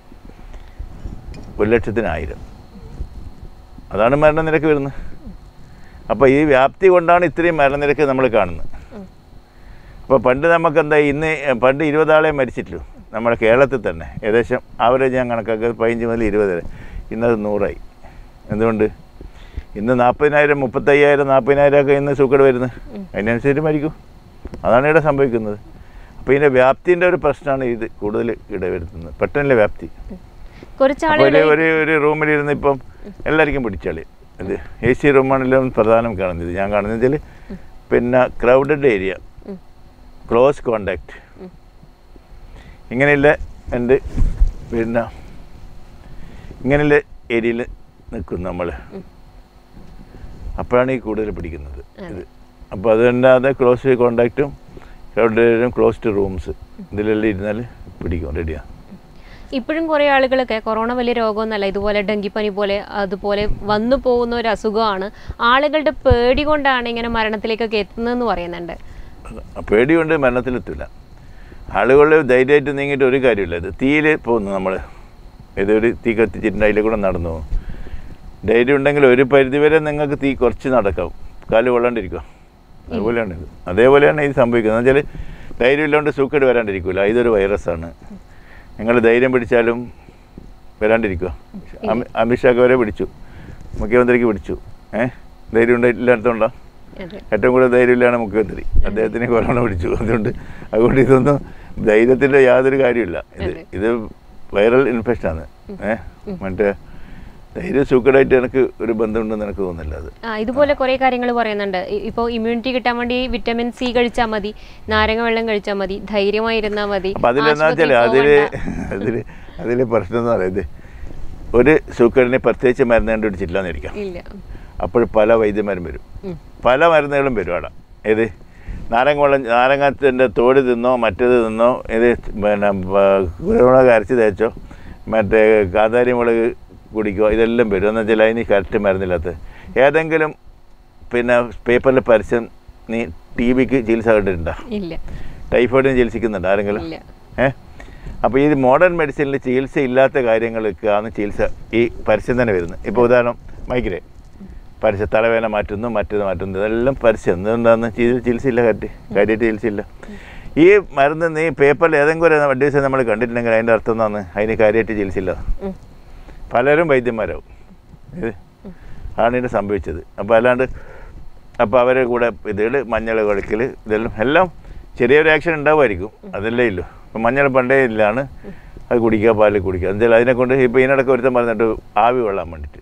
ഒരു ലക്ഷത്തിന് ആയിരം അതാണ് മരണനിരക്ക് വരുന്നത് അപ്പോൾ ഈ വ്യാപ്തി കൊണ്ടാണ് ഇത്രയും മരണനിരക്ക് നമ്മൾ കാണുന്നത്
ഉം.
അപ്പോൾ പണ്ട് നമുക്ക് എന്താ ഇന്ന് പണ്ട് ഇരുപതാളെ മരിച്ചിട്ടുള്ളൂ നമ്മുടെ കേരളത്തിൽ തന്നെ ഏകദേശം ആവറേജ് ഞാൻ കണക്കാക്കുക പതിനഞ്ച് മുതൽ ഇരുപത് വരെ ഇന്നത് നൂറായി എന്തുകൊണ്ട് ഇന്ന് നാൽപ്പതിനായിരം മുപ്പത്തയ്യായിരം നാൽപ്പതിനായിരം ഒക്കെ ഇന്ന് സൂക്കട് വരുന്നത് അതിനനുസരിച്ച് മരിക്കും അതാണ് ഇവിടെ സംഭവിക്കുന്നത് അപ്പോൾ ഇതിൻ്റെ വ്യാപ്തിൻ്റെ ഒരു പ്രശ്നമാണ് ഇത് കൂടുതൽ ഇടവരുത്തുന്നത് പെട്ടെന്നുള്ള വ്യാപ്തി
കുറച്ച്
അപ്പോൾ
ആളുകൾ
ഒരു ഒരു ഒരു റൂമിലിരുന്ന് ഇപ്പം എല്ലാവർക്കും പിടിച്ചാളി ഇത് എ സി റൂമാണെങ്കിലും പ്രധാനം കാണുന്നത് ഞാൻ കാണുന്നത് വെച്ചാൽ പിന്നെ ക്രൗഡഡ് ഏരിയ
ഉം.
ക്ലോസ് കോണ്ടാക്ട്
ഉം.
ഇങ്ങനെയുള്ള ഉണ്ട് പിന്നെ ഇങ്ങനെയുള്ള ഏരിയയിൽ നിൽക്കും നമ്മൾ
ഉം.
അപ്പോഴാണ് ഈ കൂടുതൽ പിടിക്കുന്നത് ഇത് അപ്പോൾ അതുകൊണ്ടാതെ ക്ലോസ് കോണ്ടാക്റ്റും ക്രൗഡഡ് ഏരിയയും ക്ലോസ്ഡ് റൂംസ് ഇതിലെല്ലാം ഇരുന്നാൽ പിടിക്കും റെഡിയാണ്
ഇപ്പോഴും കുറേ ആളുകളൊക്കെ കൊറോണ വലിയ രോഗമൊന്നുമല്ല ഇതുപോലെ ഡെങ്കിപ്പനി പോലെ അതുപോലെ വന്നു പോകുന്ന ഒരു അസുഖമാണ് ആളുകളുടെ പേടി കൊണ്ടാണ് ഇങ്ങനെ മരണത്തിലേക്കൊക്കെ എത്തുന്നതെന്ന് പറയുന്നുണ്ട്
പേടി കൊണ്ട് മരണത്തിലെത്തില്ല ആളുകൾ ധൈര്യമായിട്ട് നീങ്ങിയിട്ട് ഒരു കാര്യമില്ല ഇത് തീയിൽ പോകുന്നു നമ്മൾ ഏതൊരു തീ കത്തിച്ചിട്ടുണ്ട് അതിലെ കൂടെ നടന്നു പോകും ധൈര്യം ഉണ്ടെങ്കിൽ ഒരു പരിധിവരെ നിങ്ങൾക്ക് തീ കുറച്ച് നടക്കാം കാല് കൊള്ളാണ്ടിരിക്കുക അതുപോലെയാണ് ഇത് അതേപോലെയാണ് ഇത് സംഭവിക്കുന്നത് എന്ന് വെച്ചാൽ ധൈര്യം ഇല്ലാണ്ട് സൂക്കേട് വരാണ്ടിരിക്കില്ല ഇതൊരു വൈറസാണ് നിങ്ങൾ ധൈര്യം പിടിച്ചാലും വരാണ്ടിരിക്കുക അമി അമിത്ഷാക്ക് വരെ പിടിച്ചു മുഖ്യമന്ത്രിക്ക് പിടിച്ചു ഏഹ് ധൈര്യം ഉണ്ട് ഇല്ലാത്തതുകൊണ്ടോ
അതെ
ഏറ്റവും കൂടുതൽ ധൈര്യമില്ലാണ് മുഖ്യമന്ത്രി അദ്ദേഹത്തിന് കൊറോണ പിടിച്ചു അതുകൊണ്ട് അതുകൊണ്ട് ഇതൊന്നും ധൈര്യത്തിൻ്റെ യാതൊരു കാര്യമില്ല ഇത്
അതെ.
ഇത് വൈറൽ ഇൻഫെക്ഷനാണ് ഏഹ് മറ്റേ ധൈര്യം സൂക്കടായിട്ട് എനിക്ക് ഒരു ബന്ധമുണ്ടെന്ന് എനിക്ക് തോന്നുന്നില്ല അത്
ആ ഇതുപോലെ കുറേ കാര്യങ്ങൾ പറയുന്നുണ്ട് ഇ- ഇപ്പോൾ ഇമ്മ്യൂണിറ്റി കിട്ടാൻ വേണ്ടി വിറ്റമിൻ സി കഴിച്ചാൽ മതി നാരങ്ങ വെള്ളം കഴിച്ചാൽ മതി ധൈര്യമായി ഇരുന്നാൽ മതി
അപ്പം അതിലെന്താ വെച്ചാൽ
ആശുപത്രിയിൽ
അതിൽ അതിൽ അതിൽ പ്രശ്നം എന്ന് പറയുന്നത് ഒരു സൂക്കടിനെ പ്രത്യേകിച്ച് മരുന്ന് കണ്ടുപിടിച്ചിട്ടില്ല എന്നിരിക്കാം
ഇല്ല
അപ്പോൾ പല വൈദ്യന്മാരും വരും
ഉം.
പല മരുന്നുകളും വരും അവിടെ ഏത് നാരങ്ങ വെള്ളം നാരങ്ങത്തിൻ്റെ തോട് തിന്നോ മറ്റേത് തിന്നോ ഇത് പിന്നെ ബ- കുരുമുളക് അരച്ച് തേച്ചോ മറ്റേ കാന്താരി മുളക് കുടിക്കോ ഇതെല്ലാം വരും എന്ന് വെച്ചാൽ അതിന് കറക്റ്റ് മരുന്നില്ലാത്ത ഏതെങ്കിലും പിന്നെ പേപ്പറിൽ പരസ്യം നീ ടി ബിക്ക് ചികിത്സ കണ്ടിട്ടുണ്ടോ
ഇല്ല
ടൈഫോയിഡിന് ചികിത്സിക്കുന്നുണ്ടോ ആരെങ്കിലും
ഇല്ല
ഏ അപ്പോൾ ഈ മോഡേൺ മെഡിസിനിൽ ചികിത്സ ഇല്ലാത്ത കാര്യങ്ങളൊക്കെയാണ് ചികിത്സ ഈ പരസ്യം തന്നെ വരുന്നത് ഇപ്പോൾ ഉദാഹരണം മൈഗ്രെയിൻ പരസ്യം തലവേദന മാറ്റുന്നു മറ്റേത് മാറ്റുന്നു ഇതെല്ലാം പരസ്യം എന്തുകൊണ്ടാന്ന് ചികിത്സ ചികിത്സയില്ല കറക്റ്റ് കാര്യമായിട്ട് ചികിത്സയില്ല ഈ മരുന്ന് നീ പേപ്പറിൽ ഏതെങ്കിലും ഒരു അഡ്വൈസ് നമ്മൾ കണ്ടിട്ടുണ്ടെങ്കിൽ അതിൻ്റെ അർത്ഥം എന്താണ് അതിന് കാര്യമായിട്ട് ചികിത്സയില്ല
ഉം.
പലരും വൈദ്യന്മാരാവും ഇത് ആണ് ഇത് സംഭവിച്ചത് അപ്പോൾ അല്ലാണ്ട് അപ്പോൾ അവരെ കൂടെ ഇതുകൾ മഞ്ഞൾ കളിക്കൽ ഇതെല്ലാം എല്ലാം ചെറിയൊരു ആക്ഷൻ ഉണ്ടാവുമായിരിക്കും അതല്ലേ ഇല്ലു അപ്പം മഞ്ഞൾ പണ്ടേ ഇല്ലാണ് അത് കുടിക്കുക പാല് കുടിക്കുക എന്തായാലും അതിനെ കൊണ്ട് ഇപ്പോൾ ഇതിനിടയ്ക്ക് ഒരുത്തം പറഞ്ഞിട്ട് ആവി വെള്ളാൻ വേണ്ടിയിട്ട്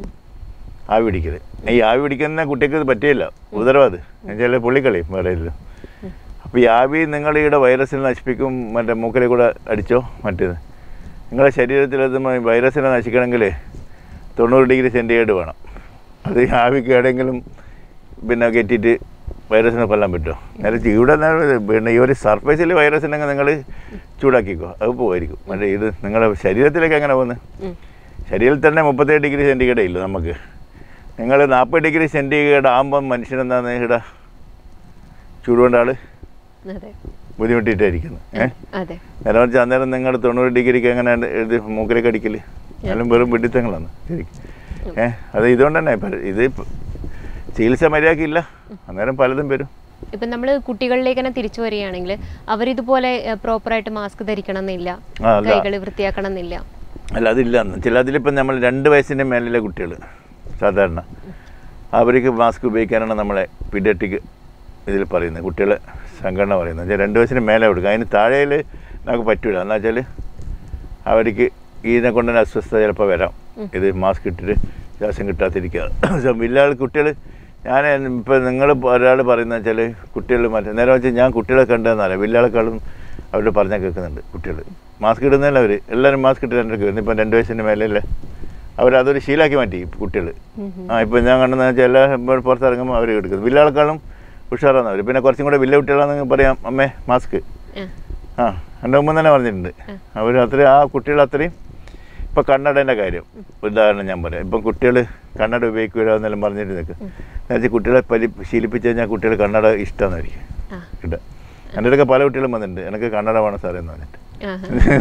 ആവി പിടിക്കൽ ഈ ആവി പിടിക്കുന്ന കുട്ടിക്ക് ഇത് പറ്റിയില്ല ഉദരവാത് എന്നുവെച്ചാൽ പുള്ളിക്കളി വേറെ ഇല്ല അപ്പോൾ ഈ ആവി നിങ്ങൾ ഇവിടെ വൈറസിനെ നശിപ്പിക്കും മറ്റേ മൂക്കിലെ കൂടെ അടിച്ചോ മറ്റേത് നിങ്ങളുടെ ശരീരത്തിൽ അത് മ- വൈറസിനെ നശിക്കണമെങ്കിൽ തൊണ്ണൂറ് ഡിഗ്രി സെൻറ്റിഗ്രേഡ് വേണം അത് ഈ ആവിക്ക് എവിടെയെങ്കിലും പിന്നെ കയറ്റിയിട്ട് വൈറസിനെ കൊല്ലാൻ പറ്റുമോ നേരെ ഇവിടെ നിന്ന് പിന്നെ ഈ ഒരു സർഫേസിൽ വൈറസ് ഉണ്ടെങ്കിൽ നിങ്ങൾ ചൂടാക്കിക്കോ അത് പോയിരിക്കും മറ്റേ ഇത് നിങ്ങളുടെ ശരീരത്തിലേക്ക് എങ്ങനെ പോകുന്നത്
ഉം.
ശരീരത്തിൽ തന്നെ മുപ്പത്തേഴ് ഡിഗ്രി സെൻറ്റിഗ്രേഡ് ഇല്ല നമുക്ക് നിങ്ങൾ നാൽപ്പത് ഡിഗ്രി സെൻറ്റിഗ്രേഡ് ആകുമ്പം മനുഷ്യനെന്താണ് ഇവിടെ ചൂടുകൊണ്ട് ആൾ
അതെ
ബുദ്ധിമുട്ടിയിട്ടായിരിക്കുന്നത് ഏഹ്
അതെ
നേരെ മറിച്ച് അന്നേരം നിങ്ങൾ തൊണ്ണൂറ് ഡിഗ്രിക്ക് എങ്ങനെ ഇത് മൂക്കിലേക്ക് അടിക്കല് എല്ലാം വെറും പിടിത്തങ്ങളാണ് ശരിക്കും ഏഹ് അത് ഇതുകൊണ്ട് തന്നെ പല- ഇത് ഇപ്പ- ചികിത്സ മര്യാദക്കില്ല അന്നേരം പലതും വരും
ഇപ്പം നമ്മൾ കുട്ടികളിലേക്ക് തന്നെ തിരിച്ചു വരികയാണെങ്കിൽ അവരിതുപോലെ പ്രോപ്പറായിട്ട് മാസ്ക് ധരിക്കണം എന്നില്ല
ആ, അല്ല.
കൈകൾ വൃത്തിയാക്കണം എന്നില്ല
അല്ല അതില്ല എന്ന് ചില അതിലിപ്പം നമ്മൾ രണ്ട് വയസ്സിൻ്റെ മേലിലെ കുട്ടികൾ സാധാരണ അവർക്ക് മാസ്ക് ഉപയോഗിക്കാനാണ് നമ്മളെ പീഡിയാട്രിക് ഇതിൽ പറയുന്നത് കുട്ടികളെ സംഘടന പറയുന്നത് വെച്ചാൽ രണ്ട് വയസ്സിന് മേലെ കൊടുക്കുക അതിന് താഴെയിൽ നമുക്ക് പറ്റില്ല എന്ന് വെച്ചാൽ അവർക്ക് ഇതിനെ കൊണ്ട് തന്നെ അസ്വസ്ഥത ചിലപ്പോൾ വരാം ഇത് മാസ്ക് ഇട്ടിട്ട് ശ്വാസം കിട്ടാതിരിക്കുക പക്ഷേ വലിയ ആൾ കുട്ടികൾ ഞാൻ ഇപ്പോൾ നിങ്ങൾ ഒരാൾ പറയുന്നത് വെച്ചാൽ കുട്ടികൾ മറ്റേ നേരെ വെച്ചാൽ ഞാൻ കുട്ടികളെ കണ്ടതെന്നറിയാം വലിയ ആളെക്കാളും അവർ പറഞ്ഞാൽ കേൾക്കുന്നുണ്ട് കുട്ടികൾ മാസ്ക് ഇടുന്നതല്ല അവർ എല്ലാവരും മാസ്ക് ഇട്ട് രണ്ടു വരുന്നു ഇപ്പം രണ്ട് വയസ്സിൻ്റെ മേലെയല്ലേ അവരതൊരു ശീലാക്കി മാറ്റി കുട്ടികൾ ആ ഇപ്പം ഞാൻ കണ്ടെന്ന് വെച്ചാൽ എല്ലാ ഇപ്പോൾ പുറത്തിറങ്ങുമ്പോൾ അവർ എടുക്കുന്നു വലിയ ആൾക്കാളും ഉഷാറാണ് അവർ പിന്നെ കുറച്ചും കൂടെ വലിയ കുട്ടികളാണെന്ന് പറയാം അമ്മേ മാസ്ക്
ആ,
ആ എൻ്റെ മുമ്പ് തന്നെ പറഞ്ഞിട്ടുണ്ട് അവർ അത്രയും ആ കുട്ടികൾ അത്രയും ഇപ്പം കണ്ണടേൻ്റെ കാര്യം ഉദാഹരണം ഞാൻ പറയാം ഇപ്പം കുട്ടികൾ കണ്ണട ഉപയോഗിക്കുക എന്നെല്ലാം പറഞ്ഞിട്ട് നിൽക്കും എന്നുവെച്ചാൽ കുട്ടികളെ പരി ശീലിപ്പിച്ച് കഴിഞ്ഞാൽ കുട്ടികൾ കണ്ണട ഇഷ്ടമാണെന്നായിരിക്കും
ആ,
കിട്ടുക എൻ്റെ അടുക്ക പല കുട്ടികളും വന്നിട്ടുണ്ട് എനിക്ക് കണ്ണട വേണം സാറേ എന്ന് പറഞ്ഞിട്ട്
ആ,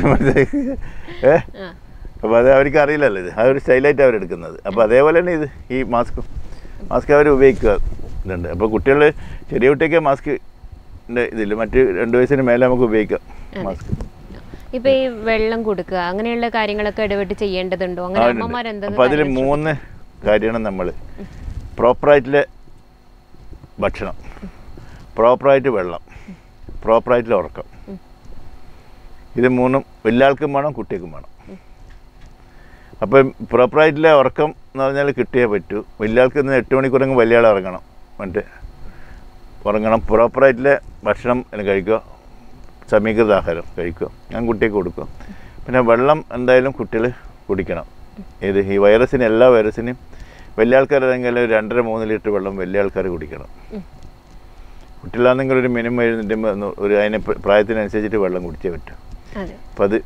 ഏ
ആ.
അപ്പോൾ അത് അവർക്ക് അറിയില്ലല്ലോ ഇത് ആ ഒരു സ്റ്റൈലായിട്ട് അവരെടുക്കുന്നത് അപ്പോൾ അതേപോലെ തന്നെ ഇത് ഈ മാസ്ക് മാസ്ക് അവർ ഉപയോഗിക്കുക ഇതുണ്ട് അപ്പോൾ കുട്ടികൾ ചെറിയ കുട്ടിയൊക്കെ മാസ്ക് ഇതില്ല മറ്റ് രണ്ട് വയസ്സിന് മേലെ നമുക്ക് ഉപയോഗിക്കാം മാസ്ക്
ഇപ്പൊ ഈ വെള്ളം കൊടുക്കുക അങ്ങനെയുള്ള കാര്യങ്ങളൊക്കെ ഇടപെട്ട് ചെയ്യേണ്ടതുണ്ടോ അങ്ങനെ അമ്മമാർ എന്തൊക്കെ
അപ്പോൾ അതിൽ മൂന്ന് കാര്യമാണ് നമ്മൾ പ്രോപ്പറായിട്ടുള്ള ഭക്ഷണം പ്രോപ്പറായിട്ട് വെള്ളം പ്രോപ്പറായിട്ടുള്ള ഉറക്കം ഇത് മൂന്നും വലിയ ആൾക്കും വേണം കുട്ടിക്കും വേണം അപ്പം പ്രോപ്പറായിട്ടുള്ള ഉറക്കം എന്ന് പറഞ്ഞാൽ കിട്ടിയേ പറ്റൂ വലിയ ആൾക്ക് ഇന്ന് എട്ട് മണിക്കൂറെങ്കിൽ വലിയ ആൾ ഇറങ്ങണം മറ്റേ ഉറങ്ങണം പ്രോപ്പറായിട്ടുള്ള ഭക്ഷണം എല്ലാം കഴിക്കുക സമീകൃത ആഹാരം കഴിക്കുക ഞാൻ കുട്ടിക്ക് കൊടുക്കുക പിന്നെ വെള്ളം എന്തായാലും കുട്ടികൾ കുടിക്കണം ഇത് ഈ വൈറസിന് എല്ലാ വൈറസിനും വലിയ ആൾക്കാരാണെങ്കിൽ ഒരു രണ്ടര മൂന്ന് ലിറ്റർ വെള്ളം വലിയ ആൾക്കാർ കുടിക്കണം കുട്ടികളാണെങ്കിൽ ഒരു മിനിമം എഴുന്നേറ്റ് ഒരു അതിന് പ്ര- പ്രായത്തിനനുസരിച്ചിട്ട് വെള്ളം കുടിച്ചേ പറ്റൂ
അതെ
അപ്പം അത്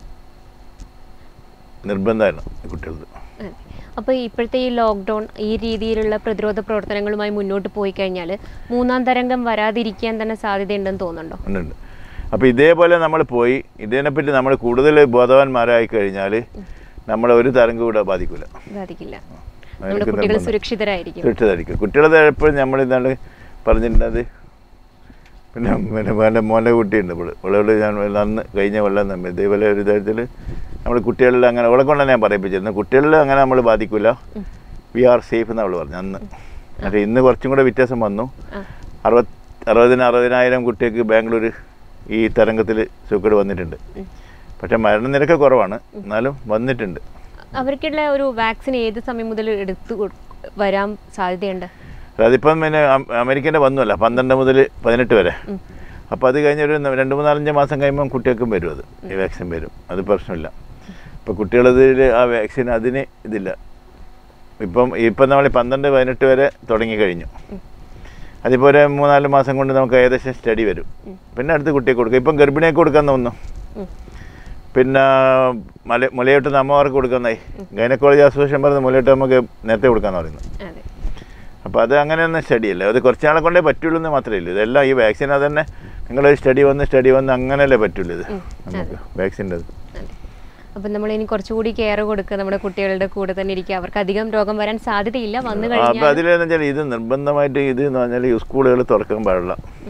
നിർബന്ധമാണ് കുട്ടികൾക്ക്
അതെ. അപ്പോൾ ഇപ്പോഴത്തെ ഈ ലോക്ക്ഡൗൺ ഈ രീതിയിലുള്ള പ്രതിരോധ പ്രവർത്തനങ്ങളുമായി മുന്നോട്ട് പോയി കഴിഞ്ഞാൽ മൂന്നാം തരംഗം വരാതിരിക്കാൻ തന്നെ സാധ്യതയുണ്ടെന്ന് തോന്നുന്നുണ്ടോ
ഉണ്ട് അപ്പോൾ ഇതേപോലെ നമ്മൾ പോയി ഇതിനെപ്പറ്റി നമ്മൾ കൂടുതൽ ബോധവാന്മാരായി കഴിഞ്ഞാൽ നമ്മളെ ഒരു തരംഗം കൂടെ ബാധിക്കില്ല
ബാധിക്കില്ല
അതെനിക്ക്
നമ്മുടെ കുട്ടികൾ
നിർബന്ധം.
സുരക്ഷിതരായിരിക്കും
സുരക്ഷിതമായിരിക്കും കുട്ടികളെ എപ്പോഴും നമ്മൾ ഇന്നാൾ പറഞ്ഞിട്ടുണ്ട് അത് പിന്നെ പിന്നെ എൻ്റെ മോൻ്റെ കുട്ടിയുണ്ട് ഇപ്പോൾ അവളോട് ഞാൻ അന്ന് കഴിഞ്ഞ കൊല്ലം നമ്മൾ ഇതേപോലെ ഒരു തരത്തിൽ നമ്മൾ കുട്ടികളിൽ അങ്ങനെ അവളെ കൊണ്ട് തന്നെ ഞാൻ പറയിപ്പിച്ചിരുന്നു കുട്ടികളിൽ അങ്ങനെ നമ്മൾ ബാധിക്കില്ല വി ആർ സേഫ് എന്ന് അവൾ പറഞ്ഞു അന്ന് പക്ഷേ ഇന്ന് കുറച്ചും കൂടെ വ്യത്യാസം വന്നു
ആ.
അറുപത് അറുപതിന് അറുപതിനായിരം കുട്ടികൾക്ക് ബാംഗ്ലൂർ ഈ തരംഗത്തിൽ സൂക്കേട് വന്നിട്ടുണ്ട് പക്ഷേ മരണനിരക്ക് കുറവാണ് എന്നാലും വന്നിട്ടുണ്ട്
അവർക്കുള്ള ഒരു വാക്സിൻ ഏത് സമയം മുതൽ എടുത്തു കൊടു- വരാൻ സാധ്യതയുണ്ട്
അതിപ്പം പിന്നെ അം- അമേരിക്കൻ്റെ വന്നുമല്ല പന്ത്രണ്ട് മുതൽ പതിനെട്ട് വരെ അപ്പോൾ അത് കഴിഞ്ഞൊരു ന- രണ്ട് മൂന്നാലഞ്ച് മാസം കഴിയുമ്പം കുട്ടികൾക്കും വരും അത് ഈ വാക്സിൻ വരും അത് പ്രശ്നമില്ല ഇപ്പോൾ കുട്ടികളതിൽ ആ വാക്സിൻ അതിന് ഇതില്ല ഇപ്പം ഇപ്പം നമ്മൾ പന്ത്രണ്ട് പതിനെട്ട് വരെ തുടങ്ങി കഴിഞ്ഞു അതിപ്പോൾ ഒരു മൂന്നാല് മാസം കൊണ്ട് നമുക്ക് ഏകദേശം സ്റ്റഡി വരും പിന്നെ അടുത്ത് കുട്ടിയെ കൊടുക്കും ഇപ്പം ഗർഭിണിയൊക്കെ കൊടുക്കാൻ തോന്നുന്നു
ഉം.
പിന്നെ മല മുലയോട്ട് അമ്മമാർക്ക് കൊടുക്കുന്നതായി ഗൈനക്കോളജി അസോസിയേഷൻ പറയുന്നത് മുലയോട്ട് നമുക്ക് നേരത്തെ കൊടുക്കാമെന്ന് പറയുന്നത്
അതെ
അപ്പോൾ അത് അങ്ങനെയൊന്നും സ്റ്റഡി അല്ല അത് കുറച്ച് നാളെ കൊണ്ടേ പറ്റുള്ളൂ എന്ന് മാത്രമേ ഉള്ളൂ ഇതെല്ലാം ഈ വാക്സിൻ അത് തന്നെ നിങ്ങൾ സ്റ്റഡി വന്ന് സ്റ്റഡി വന്ന് അങ്ങനെയല്ലേ പറ്റുള്ളൂ ഇത് നമുക്ക് വാക്സിൻ്റെ അത്
അതെ അപ്പം നമ്മൾ ഇനി കുറച്ചുകൂടി കെയർ കൊടുക്കുക നമ്മുടെ കുട്ടികളുടെ കൂടെ തന്നെ ഇരിക്കുക അവർക്ക് അധികം രോഗം വരാൻ സാധ്യതയില്ല വന്നു
അപ്പോൾ
കഴിഞ്ഞാൽ
അതിലെന്ന് വെച്ചാൽ ഇത് നിർബന്ധമായിട്ട് ഇത് എന്ന് പറഞ്ഞാൽ ഈ സ്കൂളുകൾ തുറക്കാൻ പാടില്ല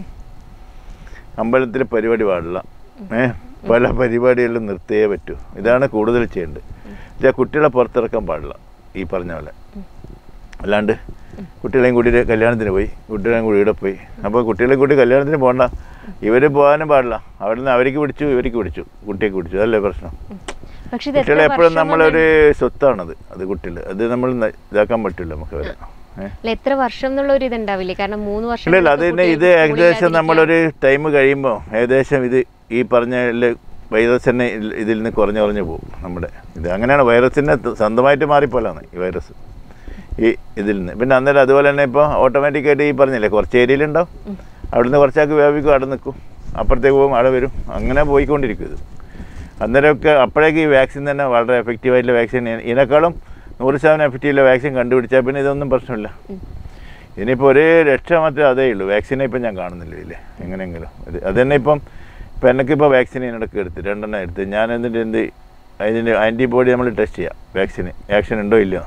അമ്പലത്തിൽ പരിപാടി പാടില്ല ഏ പല പരിപാടികളിലും നിർത്തിയേ പറ്റൂ ഇതാണ് കൂടുതൽ ചെയ്യേണ്ടത് പക്ഷേ കുട്ടികളെ പുറത്തിറക്കാൻ പാടില്ല ഈ പറഞ്ഞ പോലെ അല്ലാണ്ട് കുട്ടികളെയും കൂട്ടിയിട്ട് കല്യാണത്തിന് പോയി കുട്ടികളെയും കൂടി ഇവിടെ പോയി അപ്പോൾ കുട്ടികളെയും കൂട്ടി കല്യാണത്തിന് പോകണ്ട ഇവർ പോകാനും പാടില്ല അവിടെ നിന്ന് അവർക്ക് പിടിച്ചു ഇവർക്ക് പിടിച്ചു കുട്ടിക്ക് പിടിച്ചു അതല്ലേ പ്രശ്നം
പക്ഷെ ഇത്
കുട്ടികളെ
എത്ര
എപ്പോഴും
വർഷം
നമ്മളൊരു സ്വത്താണത് അത് കുട്ടികൾ അത് നമ്മൾ ന- ഇതാക്കാൻ പറ്റില്ല നമുക്ക് അവരെ ഏഹ്
അല്ല എത്ര വർഷം എന്നുള്ള ഒരു ഇതുണ്ടാവില്ലേ കാരണം മൂന്ന് വർഷം
ഇല്ല ഇല്ല അത്
നിങ്ങൾക്ക്
തന്നെ ഇത്
കുട്ടികൾക്ക്
ഏകദേശം
സ്കൂളില്ലാതിരിക്കുക.
നമ്മളൊരു ടൈം കഴിയുമ്പോൾ ഏകദേശം ഇത് ഈ പറഞ്ഞ വൈറസ് തന്നെ ഇൽ- ഇതിൽ നിന്ന് കുറഞ്ഞു കുറഞ്ഞു പോകും നമ്മുടെ ഇത് അങ്ങനെയാണ് വൈറസിനെ ത- സ്വന്തമായിട്ട് മാറിപ്പോലാണ് ഈ വൈറസ് ഈ ഇതിൽ നിന്ന് പിന്നെ അന്നേരം അതുപോലെ തന്നെ ഇപ്പോൾ ഓട്ടോമാറ്റിക്കായിട്ട് ഈ പറഞ്ഞില്ലേ കുറച്ച് ഏരിയയിലുണ്ടാവും അവിടുന്ന് കുറച്ചാൾക്ക് വ്യാപിക്കും അവിടെ നിൽക്കും അപ്പുറത്തേക്ക് പോകും അവിടെ വരും അങ്ങനെ പോയിക്കൊണ്ടിരിക്കും ഇത് അന്നേരമൊക്കെ അപ്പോഴേക്ക് ഈ വാക്സിൻ തന്നെ വളരെ എഫക്റ്റീവായിട്ടുള്ള വാക്സിൻ ഇതിനേക്കാളും നൂറ് ശതമാനം എഫക്റ്റീവുള്ള വാക്സിൻ കണ്ടുപിടിച്ചാൽ പിന്നെ ഇതൊന്നും പ്രശ്നമില്ല ഇനിയിപ്പോൾ ഒരേ രക്ഷ മാത്രമേ അതേ ഉള്ളൂ വാക്സിനെ ഇപ്പം ഞാൻ കാണുന്നില്ല ഇതിൽ എങ്ങനെയെങ്കിലും ഇത് അത് തന്നെ ഇപ്പം ഇപ്പം എനിക്കിപ്പോൾ വാക്സിൻ ഇതിനിടയ്ക്ക് എടുത്ത് രണ്ടെണ്ണം എടുത്ത് ഞാൻ എന്നിട്ട് എന്ത് അതിൻ്റെ ആൻറ്റിബോഡി നമ്മൾ ടെസ്റ്റ് ചെയ്യാം വാക്സിന് ആക്ഷൻ ഉണ്ടോ ഇല്ലയോ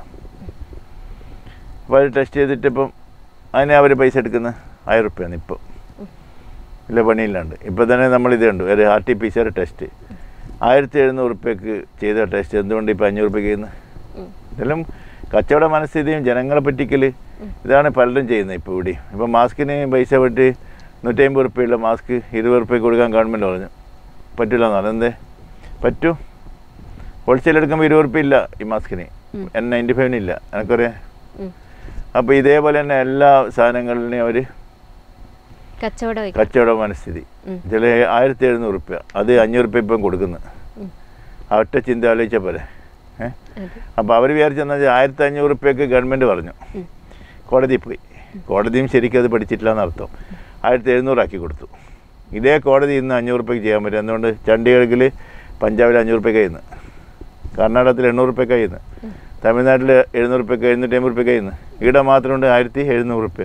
അപ്പോൾ അത് ടെസ്റ്റ് ചെയ്തിട്ട് ഇപ്പം അതിന് അവർ പൈസ എടുക്കുന്ന ആയിരം റുപ്യാണ് ഇപ്പോൾ ഇല്ല പണിയില്ലാണ്ട് ഇപ്പോൾ തന്നെ നമ്മൾ ഇത് കണ്ടു ഒരു R T P C R test ആയിരത്തി എഴുന്നൂറ് റുപ്യക്ക് ചെയ്ത ടെസ്റ്റ് എന്തുകൊണ്ട് ഇപ്പോൾ അഞ്ഞൂറ് റുപ്യക്ക് ചെയ്യുന്നത്
ഉം.
ഇതെല്ലാം കച്ചവട മനസ്ഥിതിയും ജനങ്ങളെ പറ്റിക്കൽ ഇതാണ് പലരും ചെയ്യുന്നത് ഇപ്പോൾ ഇവിടെ ഇപ്പോൾ മാസ്കിന് പൈസ വിട്ട് നൂറ്റി അമ്പത് റുപ്യയുള്ള മാസ്ക് ഇരുപത് റുപ്യക്ക് കൊടുക്കാൻ ഗവൺമെൻറ് പറഞ്ഞു പറ്റില്ല എന്ന് പറഞ്ഞു എന്തേ പറ്റൂ ഹോൾസെയിൽ എടുക്കുമ്പോൾ ഇരുപത് റുപ്യ ഇല്ല ഈ മാസ്കിന്
ഉം.
എൻ നയൻറ്റി ഫൈവിന് ഇല്ല എനിക്കറിയാം
ഉം.
അപ്പോൾ ഇതേപോലെ തന്നെ എല്ലാ സാധനങ്ങളിലും അവർ
കച്ചവടം വയ്ക്കും.
കച്ചവട മനസ്ഥിതി
ഉം.
ചില ആയിരത്തി എഴുന്നൂറ് റുപ്യ അത് അഞ്ഞൂറ് റുപ്യ ഇപ്പം കൊടുക്കുന്നത്
ഉം.
ആ ഒറ്റ ചിന്ത ആലോചിച്ച പോലെ ഏഹ്
അതെ.
അപ്പോൾ അവർ വിചാരിച്ചെന്ന് വെച്ചാൽ ആയിരത്തി അഞ്ഞൂറ് റുപ്യക്ക് ഗവൺമെൻറ് പറഞ്ഞു
ഉം.
കോടതിയിൽ പോയി കോടതിയും ശരിക്കും അത് പഠിച്ചിട്ടില്ല എന്നർത്ഥം ആയിരത്തി എഴുന്നൂറാക്കി കൊടുത്തു ഇതേ കോടതി ഇന്ന് അഞ്ഞൂറ് റുപ്യക്ക് ചെയ്യാൻ പറ്റും എന്തുകൊണ്ട് ചണ്ഡീഗഡിൽ പഞ്ചാബിൽ അഞ്ഞൂറ് റുപ്യക്ക് ചെയ്യുന്നു കർണാടകത്തിൽ എണ്ണൂറ് റുപ്യക്ക് ചെയ്യുന്നു തമിഴ്നാട്ടിൽ എഴുന്നൂറ് റുപ്യക്ക് എഴുന്നൂറ്റി അമ്പത് റുപ്യക്ക് ചെയ്യുന്നു ഇവിടെ മാത്രമുണ്ട് ആയിരത്തി എഴുന്നൂറ് റുപ്യ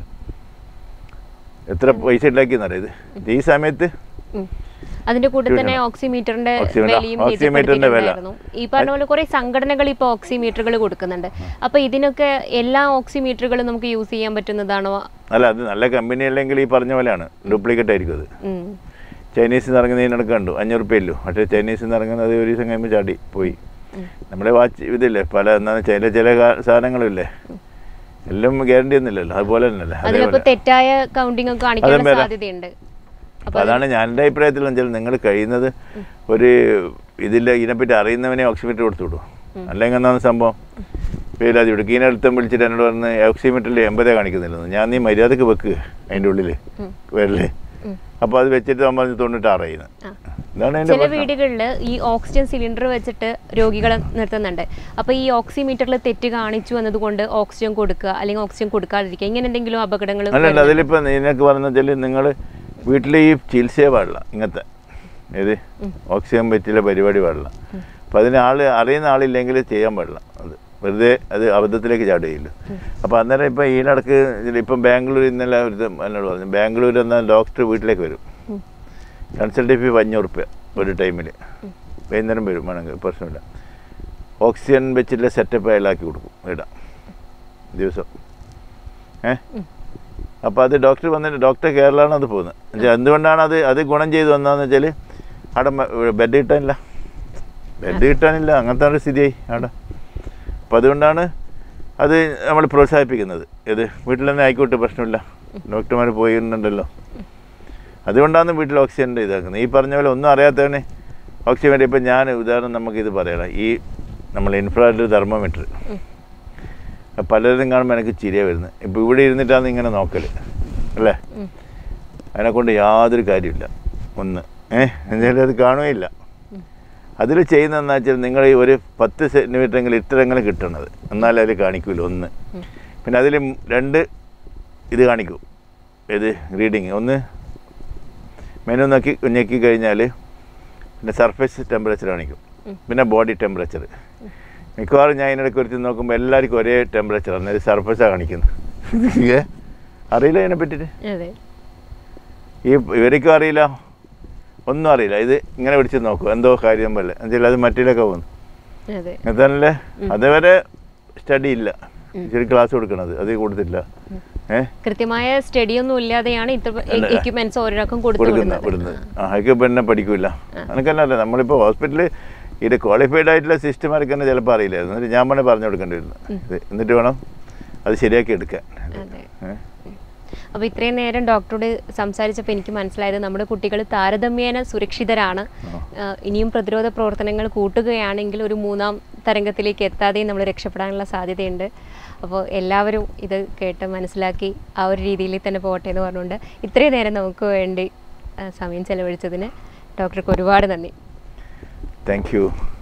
എത്ര പൈസ ഉണ്ടാക്കിയെന്നറിയാം ഇത് ഇത് ഈ സമയത്ത്
ഉം. അതിന്റെ കൂടെ തന്നെ
ഇടണം.
ഓക്സിമീറ്ററിന്റെ
ഓക്സിമീറ്റർ-
വിലയും
ഓക്സിമീറ്ററിന്റെ വില.
രേഖപ്പെടുത്തിയിട്ടുണ്ടായിരുന്നു. ഈ പറഞ്ഞ പോലെ കുറെ സംഘടനകൾ ഇപ്പോൾ ഓക്സിമീറ്ററുകൾ കൊടുക്കുന്നുണ്ട് അപ്പൊ ഇതിനൊക്കെ എല്ലാ ഓക്സിമീറ്ററുകളും നമുക്ക് യൂസ് ചെയ്യാൻ പറ്റുന്നതാണോ
അല്ല അത് നല്ല കമ്പനി അല്ലെങ്കിൽ ഈ പറഞ്ഞ പോലെയാണ് ഡ്യൂപ്ലിക്കേറ്റ് ആയിരിക്കും അത്
ഉം.
ചൈനീസിൽ നിന്ന് ഇറങ്ങുന്നതിനൊക്കെ കണ്ടു അഞ്ഞൂറ് റുപ്യ ഇല്ലു പക്ഷേ ചൈനീസിൽ നിന്ന് ഇറങ്ങുന്നത് ഒരു ദിവസം കഴിയുമ്പോൾ ചാടി പോയി
ഉം.
നമ്മുടെ വാച്ച് ഇതില്ലേ പല എന്നാ ചില ചില കാ- സാധനങ്ങളില്ലേ എല്ലാം ഗ്യാരണ്ടി ഒന്നുമില്ലല്ലോ അതുപോലെ തന്നെയല്ലേ
അതിലപ്പോ
അതേപോലെ
തെറ്റായ കൗണ്ടിങ് ഒക്കെ കാണിക്കാനുള്ള
അതും വരാം.
സാധ്യതയുണ്ട്
അപ്പോൾ അതാണ് ഞാൻ എൻ്റെ അഭിപ്രായത്തിൽ വെച്ചാൽ നിങ്ങൾ കഴിയുന്നത് ഒരു ഇതില്ല ഇതിനെപ്പറ്റി അറിയുന്നവനെ ഓക്സിമീറ്റർ കൊടുത്തു വിടും അല്ലെങ്കിൽ എന്താണ് സംഭവം പേരാതി വിടും കീനടുത്തും വിളിച്ചിട്ട് എന്നോട് പറഞ്ഞ് ഓക്സിമീറ്ററിൽ എൺപതേ കാണിക്കുന്നില്ലെന്ന് ഞാൻ നീ മര്യാദക്ക് വെക്ക് അതിൻ്റെ ഉള്ളിൽ
ഉം.
വരല്ലേ
ഉം.
അപ്പോൾ അത് വെച്ചിട്ട് അവൻ പറഞ്ഞ് തൊണ്ണൂറ്റാറ് ചെയ്യുന്നത്
ആ.
ഇതാണ് എൻ്റെ
ചില
പ്രശ്നം
വീടുകളിൽ ഈ ഓക്സിജൻ സിലിണ്ടർ വെച്ചിട്ട് രോഗികളെ നിർത്തുന്നുണ്ട് അപ്പൊ ഈ ഓക്സിമീറ്ററിൽ തെറ്റ് കാണിച്ചു എന്നതുകൊണ്ട് ഓക്സിജൻ കൊടുക്കുക അല്ലെങ്കിൽ ഓക്സിജൻ കൊടുക്കാതിരിക്കുക ഇങ്ങനെ എന്തെങ്കിലും അപകടങ്ങൾ
അല്ലല്ല അതിലിപ്പോൾ നിനക്ക് പറഞ്ഞ വെച്ചാൽ നിങ്ങൾ വീട്ടിൽ ഈ ചികിത്സയെ പാടില്ല ഇങ്ങനത്തെ ഏത് ഓക്സിജൻ പറ്റിയുള്ള പരിപാടി പാടില്ല അപ്പോൾ അതിന് ആൾ അറിയുന്ന ആളില്ലെങ്കിൽ ചെയ്യാൻ പാടില്ല അത് വെറുതെ അത് അബദ്ധത്തിലേക്ക് ചാടുകയില്ല അപ്പോൾ അന്നേരം ഇപ്പം ഈ നടക്ക് ഇപ്പം ബാംഗ്ലൂർ ഇന്നലെ ഒരു ഇത് എന്നോട് പറഞ്ഞു ബാംഗ്ലൂർ എന്ന ഡോക്ടർ വീട്ടിലേക്ക് വരും
ഉം.
കൺസൾട്ടേറ്റ് ഫീ അഞ്ഞൂറ് റുപ്യ ഒരു ടൈമിൽ വൈകുന്നേരം വരും വേണമെങ്കിൽ പ്രശ്നമില്ല ഓക്സിജൻ വെച്ചിട്ടുള്ള സെറ്റപ്പ് അയാളാക്കി കൊടുക്കും ഇടാം ദിവസം ഏ അപ്പോൾ അത് ഡോക്ടർ വന്നിട്ട് ഡോക്ടർ കേരളമാണ് അത് പോകുന്നത് എന്നുവെച്ചാൽ എന്തുകൊണ്ടാണ് അത് അത് ഗുണം ചെയ്തു വന്നതെന്ന് വെച്ചാൽ അവിടെ ബെഡ് കിട്ടാനില്ല ബെഡ് കിട്ടാനില്ല അങ്ങനത്തെ ഒരു സ്ഥിതിയായി അവിടെ അപ്പോൾ അതുകൊണ്ടാണ് അത് നമ്മൾ പ്രോത്സാഹിപ്പിക്കുന്നത് ഇത് വീട്ടിൽ തന്നെ ആയിക്കോട്ടെ പ്രശ്നമില്ല ഡോക്ടർമാർ പോയിട്ടുണ്ടല്ലോ അതുകൊണ്ടാണ് വീട്ടിൽ ഓക്സിജൻ്റെ ഇതാക്കുന്നത് ഈ പറഞ്ഞ പോലെ ഒന്നും അറിയാത്തവന് ഓക്സിജൻ വേണ്ടി ഇപ്പം ഞാൻ ഉദാഹരണം നമുക്കിത് പറയണം ഈ നമ്മൾ ഇൻഫ്രാറെഡ് തെർമോമീറ്റർ പലരും കാണുമ്പോൾ എനിക്ക് ചിരിയ വരുന്നത് ഇപ്പോൾ ഇവിടെ ഇരുന്നിട്ടാണ് ഇങ്ങനെ നോക്കൽ അല്ലേ
ഉം.
അതിനെക്കൊണ്ട് യാതൊരു കാര്യമില്ല ഒന്ന് ഏഹ് എന്തായാലും അത് കാണുകയില്ല അതിൽ ചെയ്യുന്നതെന്ന് വെച്ചാൽ നിങ്ങൾ ഈ ഒരു പത്ത് സെൻറ്റിമീറ്ററെങ്കിലും ഇത്രയെങ്കിലും കിട്ടണത് എന്നാലേ അതിൽ കാണിക്കൂല ഒന്ന് പിന്നെ അതിൽ രണ്ട് ഇത് കാണിക്കും ഏത് റീഡിങ് ഒന്ന് മെനു നോക്കി ഞെക്കി കഴിഞ്ഞാൽ പിന്നെ സർഫേസ് ടെമ്പറേച്ചർ കാണിക്കും പിന്നെ ബോഡി ടെമ്പറേച്ചർ മിക്കവാറും ഞാൻ ഇതിനിടയ്ക്ക് ഒരുത്തി നോക്കുമ്പോൾ എല്ലാവർക്കും ഒരേ ടെമ്പറേച്ചർ അന്നേരം സർഫേസാണ് കാണിക്കുന്നത് ഏ? അറിയില്ല ഇതിനെ പറ്റിയിട്ട്
അതെ
ഈ ഇവർക്കും അറിയില്ല ഒന്നും അറിയില്ല ഇത് ഇങ്ങനെ പിടിച്ച് നോക്കും എന്തോ കാര്യം പോലെ എന്നുവെച്ചാൽ അത് മറ്റിലൊക്കെ പോകുന്നു
അതെ
അതല്ലേ അതുവരെ സ്റ്റഡി ഇല്ല ശരി ക്ലാസ് കൊടുക്കണത് അത് കൊടുത്തില്ല ഏ
കൃത്യമായ സ്റ്റഡി ഒന്നും ഇല്ലാതെയാണ് ഇത്ര എക്യുപ്മെന്റ്സ് ഓരോരൊക്കെ കൊടുത്തു
കൊടുക്കുന്ന
വിടുന്നത്
വിടുന്നത് ആ അതൊക്കെ പിന്നെ പഠിക്കൂല എനിക്കല്ല നമ്മളിപ്പോൾ ഹോസ്പിറ്റലിൽ ഇത് ക്വാളിഫൈഡ് ആയിട്ടുള്ള സിസ്റ്റമാർക്ക് തന്നെ ചിലപ്പോൾ അറിയില്ലായിരുന്നു എന്നിട്ട് ഞാൻ വേണേൽ പറഞ്ഞു കൊടുക്കേണ്ടി വരുന്നു ഇത് എന്നിട്ട് വേണം അത് ശരിയാക്കി എടുക്കാൻ
അതെ
ഏ?
അപ്പോൾ ഇത്രയും നേരം ഡോക്ടറോട് സംസാരിച്ചപ്പോൾ എനിക്ക് മനസ്സിലായത് നമ്മുടെ കുട്ടികൾ താരതമ്യേന സുരക്ഷിതരാണ് ആ, ഇനിയും പ്രതിരോധ പ്രവർത്തനങ്ങൾ കൂട്ടുകയാണെങ്കിൽ ഒരു മൂന്നാം തരംഗത്തിലേക്ക് എത്താതെയും നമ്മൾ രക്ഷപ്പെടാനുള്ള സാധ്യതയുണ്ട് അപ്പോൾ എല്ലാവരും ഇത് കേട്ട് മനസ്സിലാക്കി ആ ഒരു രീതിയിൽ തന്നെ പോകട്ടെ എന്ന് പറഞ്ഞുകൊണ്ട് ഇത്രയും നേരം നമുക്ക് വേണ്ടി ആ, സമയം ചെലവഴിച്ചതിന് ഡോക്ടർക്ക് ഒരുപാട് നന്ദി
താങ്ക് യു